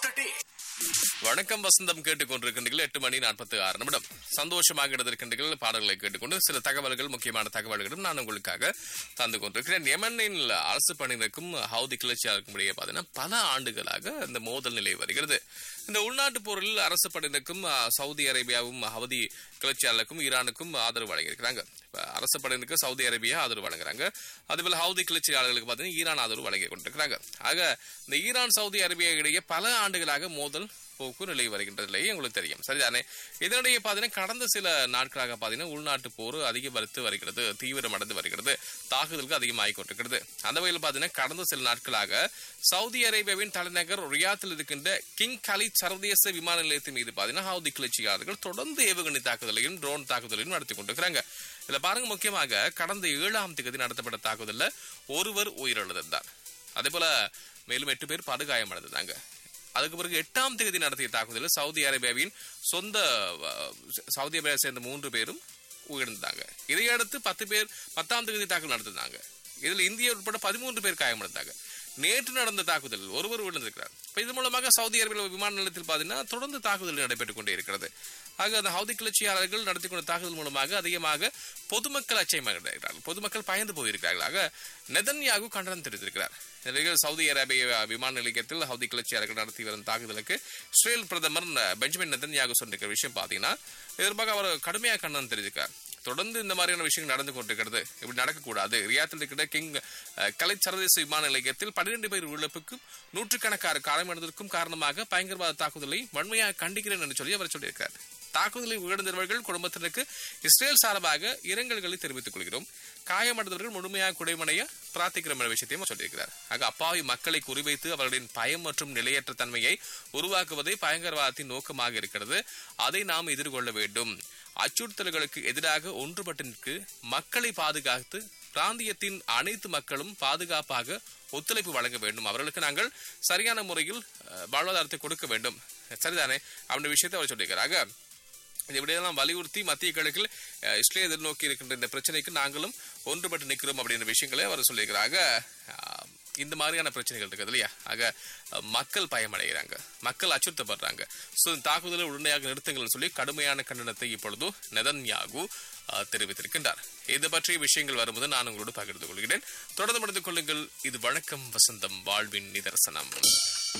the day. வணக்கம் வசந்தம் கேட்டுக்கொண்டிருக்கின்றீர்கள் எட்டு மணி நாற்பத்தி ஆறு நிமிடம் சந்தோஷமாக இருக்கின்றீர்கள் பாடல்களை கேட்டுக்கொண்டு சில தகவல்கள் முக்கியமான தகவல்களும் நான் உங்களுக்காக தந்து கொண்டிருக்கிறேன் யமனில் அரசு பணியினருக்கும் ஹவுதி கிளர்ச்சியாளருக்கும் இடையே பார்த்தீங்கன்னா பல ஆண்டுகளாக இந்த மோதல் நிலை வருகிறது இந்த உள்நாட்டு போரில் அரசு படையினருக்கும் அஹ், சவுதி அரேபியாவும் ஹவுதி கிளர்ச்சியாளருக்கும் ஈரானுக்கும் ஆதரவு வழங்கியிருக்கிறாங்க இப்ப அரசு படையினருக்கு சவுதி அரேபியா ஆதரவு வழங்குறாங்க அதுபோல ஹவுதி கிளர்ச்சியாளர்களுக்கு பார்த்தீங்கன்னா ஈரான் ஆதரவு வழங்கி கொண்டிருக்கிறாங்க ஆக இந்த ஈரான் சவுதி அரேபியா இடையே பல ஆண்டுகளாக மோதல் போக்கு நிலை வருகின்றதிலே உங்களுக்கு தெரியும் சரிதானே இதனிடையே பார்த்தீங்கன்னா கடந்த சில நாட்களாக பார்த்தீங்கன்னா உள்நாட்டு போர் அதிகரித்து வருகிறது தீவிரமடைந்து வருகிறது தாக்குதலுக்கு அதிகமாகிக் கொண்டிருக்கிறது அந்த வகையில் பார்த்தீங்கன்னா கடந்த சில நாட்களாக சவுதி அரேபியாவின் தலைநகர் ரியாத்தில் இருக்கின்ற கிங் கலி சர்வதேச விமான நிலையத்தின் மீது பார்த்தீங்கன்னா ஹவுதி கிளர்ச்சியாளர்கள் தொடர்ந்து ஏவுகணை தாக்குதலையும் ட்ரோன் தாக்குதலையும் நடத்தி கொண்டிருக்கிறாங்க இதுல பாருங்க முக்கியமாக கடந்த ஏழாம் தேதி நடத்தப்பட்ட தாக்குதல்ல ஒருவர் உயிரிழந்தார் அதே போல மேலும் எட்டு பேர் படுகாயமடைந்தாங்க அதுக்கு பிறகு எட்டாம் தேதி நடத்திய தாக்குதலில் சவுதி அரேபியாவின் சொந்த அஹ், சவுதி அரேபியா சேர்ந்த மூன்று பேரும் உயிர்ந்தாங்க இதையடுத்து பத்து பேர் பத்தாம் தேதி தாக்குதல் நடத்தினாங்க இதில் இந்தியா உட்பட பதிமூன்று பேர் காயமடைந்தாங்க நேற்று நடந்த தாக்குதலில் ஒருவர் உயிரிழந்திருக்கிறார் இப்ப இது மூலமாக சவுதி அரேபியா விமான நிலையத்தில் பார்த்தீங்கன்னா தொடர்ந்து தாக்குதல் நடைபெற்றுக் கொண்டே இருக்கிறது ஆக அந்த ஹவுதி கிளர்ச்சியாளர்கள் நடத்தி கொண்ட தாக்குதல் மூலமாக அதிகமாக பொதுமக்கள் அச்சயமாகிறார்கள் பொதுமக்கள் பயந்து போயிருக்கிறார்கள் ஆக நெதன்யாகு கண்டனம் தெரிவித்திருக்கிறார் இந்த நிலையில் சவுதி அரேபிய விமான நிலையத்தில் ஹவுதி கிளர்ச்சியாளர்கள் நடத்தி வரும் தாக்குதலுக்கு இஸ்ரேல் பிரதமர் பெஞ்சமின் நெதன்யாகு சொன்னிருக்கிற விஷயம் பார்த்தீங்கன்னா இதற்காக அவர் கடுமையாக கண்டனம் தெரிவிக்கிறார் தொடர்ந்து இந்த மாதிரியான விஷயங்கள் நடந்து கொண்டிருக்கிறது இப்படி நடக்கக்கூடாது ரியாத்தில் இருக்கிற கிங் அஹ், கலை சர்வதேச விமான நிலையத்தில் பன்னிரண்டு பேர் இழப்புக்கும் நூற்றுக்கணக்கான காலமடைந்ததற்கும் காரணமாக பயங்கரவாத தாக்குதலை வன்மையாக கண்டிக்கிறேன் என்று சொல்லி அவர் சொல்லியிருக்கார் தாக்குதலில் உயிரிழந்தவர்கள் குடும்பத்தினருக்கு இஸ்ரேல் சார்பாக இரங்கல்களை தெரிவித்துக் கொள்கிறோம் காயமடைந்தவர்கள் முழுமையாக குடைமடைய பிரார்த்திக்கிறோம் என்ற விஷயத்தையும் அவர் சொல்லியிருக்கிறார் ஆக அப்பாவி மக்களை குறிவைத்து அவர்களின் பயம் மற்றும் நிலையற்ற தன்மையை உருவாக்குவதே பயங்கரவாதத்தின் நோக்கமாக இருக்கிறது அதை நாம் எதிர்கொள்ள வேண்டும் அச்சுறுத்தல்களுக்கு எதிராக ஒன்றுபட்டு நிற்கு மக்களை பாதுகாத்து பிராந்தியத்தின் அனைத்து மக்களும் பாதுகாப்பாக ஒத்துழைப்பு வழங்க வேண்டும் அவர்களுக்கு நாங்கள் சரியான முறையில் அஹ், வாழ்வாதாரத்தை கொடுக்க வேண்டும் சரிதானே அப்படின்ற விஷயத்தை அவர் சொல்லியிருக்கிறாங்க இதை விடையெல்லாம் வலியுறுத்தி மத்திய கிழக்கில் அஹ், இஸ்ரேல் எதிர்நோக்கி இருக்கின்ற இந்த பிரச்சனைக்கு நாங்களும் ஒன்றுபட்டு நிற்கிறோம் அப்படின்ற விஷயங்களை அவர் சொல்லியிருக்கிறாங்க அஹ், இந்த மாதிரியான பிரச்சனைகள் இருக்குது இல்லையா ஆக அஹ், மக்கள் பயமடைகிறாங்க மக்கள் அச்சுறுத்தப்படுறாங்க ஸோ இந்த தாக்குதலை உடனடியாக நிறுத்துங்கள் சொல்லி கடுமையான கண்டனத்தை இப்பொழுது நெதன்யாகு அஹ், தெரிவித்திருக்கின்றார் இது பற்றிய விஷயங்கள் வரும்போது நான் உங்களோடு பகிர்ந்து கொள்கிறேன் தொடர்ந்து முடிந்து கொள்ளுங்கள் இது வணக்கம் வசந்தம் வாழ்வின் நிதர்சனம்